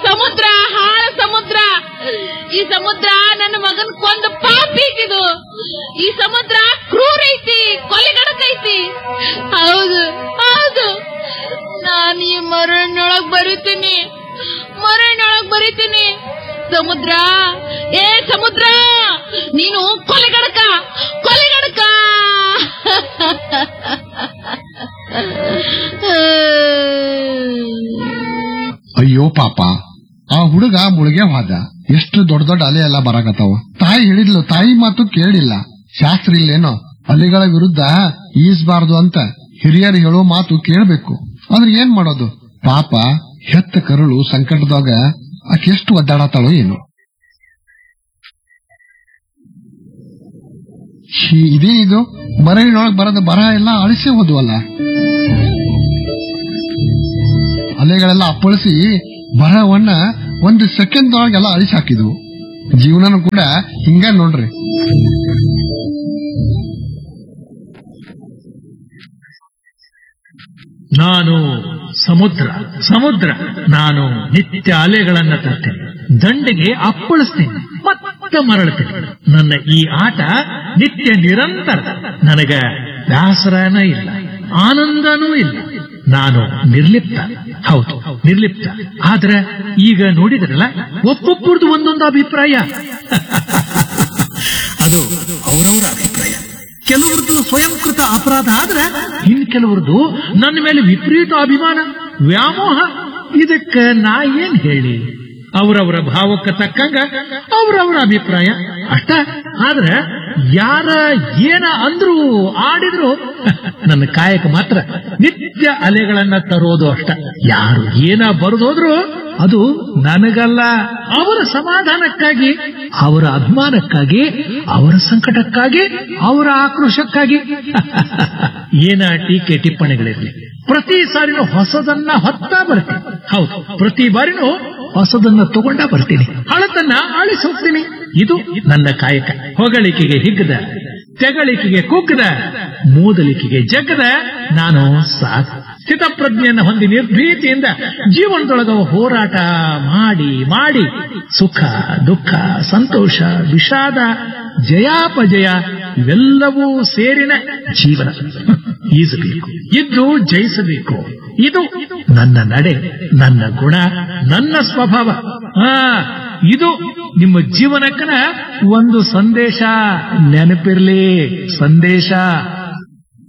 ಸಮುದ್ರ ಹಾಳ ಸಮುದ್ರ ಈ ಸಮುದ್ರ ನನ್ನ ಮಗನ್ ಕೊಂದು ಪಾಪಿಗಿದು ಈ ಸಮುದ್ರ ಕ್ರೂರ ಐತಿ ಕೊಲೆಗಡಕೈತಿ ಹೌದು ಹೌದು ನಾನು ಈ ಮರಳಿನೊಳಗ್ ಬರೀತೀನಿ ಮರಳಿನೊಳಗ್ ಬರೀತೀನಿ ಸಮುದ್ರ ಏ ಸಮುದ್ರ ನೀನು ಕೊಲೆಗಡಕ ಕೊಲೆಗಡಕ ಅಯ್ಯೋ ಪಾಪ ಆ ಹುಡುಗ ಮುಳುಗೆ ಹೋದ ಎಷ್ಟು ದೊಡ್ಡ ದೊಡ್ಡ ಅಲೆ ಎಲ್ಲ ಬರಾಕತ್ತಾವ ತಾಯಿ ಹೇಳಿದ್ಲು ತಾಯಿ ಮಾತು ಕೇಳಿಲ್ಲ ಶಾಸ್ತ್ರ ಇಲ್ಲೇನೋ ಅಲೆಗಳ ವಿರುದ್ಧ ಈಸ್ಬಾರ್ದು ಅಂತ ಹಿರಿಯರು ಹೇಳೋ ಮಾತು ಕೇಳಬೇಕು ಆದ್ರೆ ಏನ್ ಮಾಡೋದು ಪಾಪ ಹೆತ್ತ ಕರುಳು ಸಂಕಟದಾಗ ಆಕೆಷ್ಟು ಒದ್ದಾಡತಾಳೋ ಏನು ಛೀ, ಇದೇನಿದು ಮರಳಿನೊಳಗ್ ಬರದ ಬರ ಎಲ್ಲ ಅಳಿಸಿ ಹೋದ್ವಲ್ಲ ಅಲೆಗಳೆಲ್ಲ ಅಪ್ಪಳಿಸಿ ಬರವನ್ನ ಒಂದು ಸೆಕೆಂಡ್ ಒಳಗೆಲ್ಲ ಅಳಿಸಿ ಹಾಕಿದ್ವು ಜೀವನನು ಕೂಡ ಹಿಂಗ ನೋಡ್ರಿ ನಾನು ಸಮುದ್ರ ಸಮುದ್ರ ನಾನು ನಿತ್ಯ ಅಲೆಗಳನ್ನ ತರ್ತೇನೆ ದಂಡೆಗೆ ಅಪ್ಪಳಿಸ್ತೇನೆ ಮತ್ತೆ ಮರಳುತ್ತೇನೆ ನನ್ನ ಈ ಆಟ ನಿತ್ಯ ನಿರಂತರ ನನಗ ಬ್ಯಾಸರನ ಇಲ್ಲ ಆನಂದನೂ ಇಲ್ಲ ನಾನು ನಿರ್ಲಿಪ್ತ ಹೌದು ನಿರ್ಲಿಪ್ತ ಆದ್ರೆ ಈಗ ನೋಡಿದ್ರಲ್ಲ ಒಬ್ಬೊಬ್ಬರದು ಒಂದೊಂದು ಅಭಿಪ್ರಾಯ ಅದು ಅವರವರ ಅಭಿಪ್ರಾಯ ಕೆಲವ್ರದ್ದು ಸ್ವಯಂಕೃತ ಅಪರಾಧ ಆದ್ರೆ ಇನ್ ಕೆಲವ್ರದ್ದು ನನ್ನ ಮೇಲೆ ವಿಪರೀತ ಅಭಿಮಾನ ವ್ಯಾಮೋಹ ಇದಕ್ಕೆ ನಾ ಏನ್ ಹೇಳಿ ಅವರವರ ಭಾವಕ್ಕೆ ತಕ್ಕಂಗ ಅವರವರ ಅಭಿಪ್ರಾಯ ಅಷ್ಟ ಆದ್ರೆ ಯಾರ ಏನ ಅಂದ್ರು ಆಡಿದ್ರು ನನ್ನ ಕಾಯಕ ಮಾತ್ರ ನಿತ್ಯ ಅಲೆಗಳನ್ನ ತರೋದು ಅಷ್ಟ ಯಾರು ಏನ ಬರೆದೋದ್ರು ಅದು ನನಗಲ್ಲ ಅವರ ಸಮಾಧಾನಕ್ಕಾಗಿ ಅವರ ಅಭಿಮಾನಕ್ಕಾಗಿ ಅವರ ಸಂಕಟಕ್ಕಾಗಿ ಅವರ ಆಕ್ರೋಶಕ್ಕಾಗಿ ಏನ ಟೀಕೆ ಟಿಪ್ಪಣಿಗಳಿರಲಿ ಪ್ರತಿ ಸಾರಿನೂ ಹೊಸದನ್ನ ಹೊತ್ತಾ ಬರ್ತೀನಿ ಹೌದು ಪ್ರತಿ ಬಾರಿನೂ ಹೊಸದನ್ನ ತಗೊಂಡ ಬರ್ತೀನಿ ಹಳತನ್ನ ಆಳಿಸಿ ಹೋಗ್ತೀನಿ ಇದು ನನ್ನ ಕಾಯಕ ಹೊಗಳಿಕೆಗೆ ಹಿಗ್ಗದ ತೆಗಳಿಕೆಗೆ ಕುಗ್ಗದ ಮೂದಲಿಕೆಗೆ ಜಗ್ಗದ ನಾನು ಸಾಧು ಸ್ಥಿತಪ್ರಜ್ಞೆಯನ್ನು ಹೊಂದಿ ನಿರ್ಭೀತಿಯಿಂದ ಜೀವನದೊಳಗ ಹೋರಾಟ ಮಾಡಿ ಮಾಡಿ ಸುಖ ದುಃಖ ಸಂತೋಷ ವಿಷಾದ ಜಯಾಪಜಯ ಇವೆಲ್ಲವೂ ಸೇರಿನ ಜೀವನ ಈಸಬೇಕು ಇದ್ದು ಜಯಿಸಬೇಕು ಇದು ನನ್ನ ನಡೆ ನನ್ನ ಗುಣ ನನ್ನ ಸ್ವಭಾವ ಆ ಇದು ನಿಮ್ಮ ಜೀವನಕ್ಕನ ಒಂದು ಸಂದೇಶ ನೆನಪಿರ್ಲಿ ಸಂದೇಶ